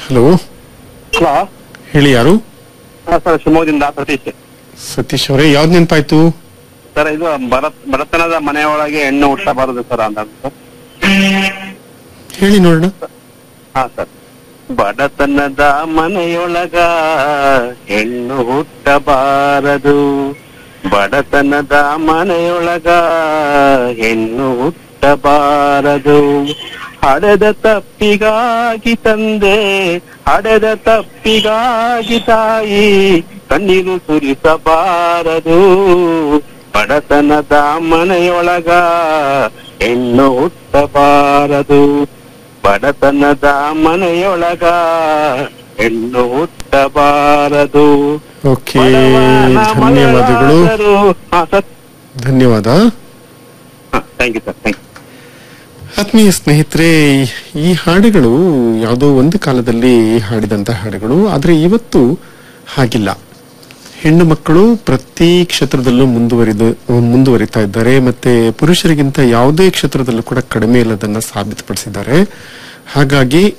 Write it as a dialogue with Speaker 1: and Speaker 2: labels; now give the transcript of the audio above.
Speaker 1: hello
Speaker 2: hello
Speaker 1: ಹೇಳಿ ಯಾರು
Speaker 2: sir ಶಿವಮೊಗ್ಗದಿಂದ ಸತೀಶ್
Speaker 1: ಸತೀಶ್ ಅವರೇ ಯಾವ್ದು ನೆನಪಾಯ್ತು
Speaker 2: ಸರ್ ಇದು ಭರತ್ ಬಡತನದ ಮನೆಯೊಳಗೆ ಹೆಣ್ಣು ಹುಟ್ಟಬಾರದು ಸರ್ ಅಂತ ಸರ್
Speaker 1: ಹೇಳಿ ನೋಡೋಣ
Speaker 2: ಹಾ ಸರ್ ಬಡತನದ ಮನೆಯೊಳಗ ಹೆಣ್ಣು ಹುಟ್ಟಬಾರದು ಬಡತನದ ಮನೆಯೊಳಗ ಹೆಣ್ಣು ಹುಟ್ಟಬಾರದು ಹಡೆದ ತಪ್ಪಿಗಾಗಿ ತಂದೆ ಹಡೆದ ತಪ್ಪಿಗಾಗಿ ತಾಯಿ ಕಣ್ಣೀರು ಸುರಿಸಬಾರದು ಬಡತನದ ಮನೆಯೊಳಗ ಹೆಣ್ಣು ಹುಟ್ಟಬಾರದು ಬಡತನದ ಮನೆಯೊಳಗ ಹೆಣ್ಣು ಹುಟ್ಟಬಾರದು
Speaker 1: ಓಕೆ
Speaker 2: ಬಡವನ
Speaker 1: ಧನ್ಯವಾದಗಳು
Speaker 2: ಮಗಳಾದರೂ ಹಾ ಸರ್
Speaker 1: ಧನ್ಯವಾದ
Speaker 2: thank you sir thank you
Speaker 1: ಆತ್ಮೀಯ ಸ್ನೇಹಿತರೆ ಈ ಹಾಡುಗಳು ಯಾವುದೋ ಒಂದು ಕಾಲದಲ್ಲಿ ಹಾಡಿದಂತ ಹಾಡುಗಳು ಆದರೆ ಇವತ್ತು ಹಾಗಿಲ್ಲ ಹೆಣ್ಣು ಮಕ್ಕಳು ಪ್ರತಿ ಕ್ಷೇತ್ರದಲ್ಲೂ ಮುಂದುವರಿದು ಮುಂದುವರಿತಾ ಇದ್ದಾರೆ ಮತ್ತೆ ಪುರುಷರಿಗಿಂತ ಯಾವುದೇ ಕ್ಷೇತ್ರದಲ್ಲೂ ಕೂಡ ಕಡಿಮೆ ಇಲ್ಲದನ್ನ ಸಾಬೀತುಪಡಿಸಿದ್ದಾರೆ ಹಾಗಾಗಿ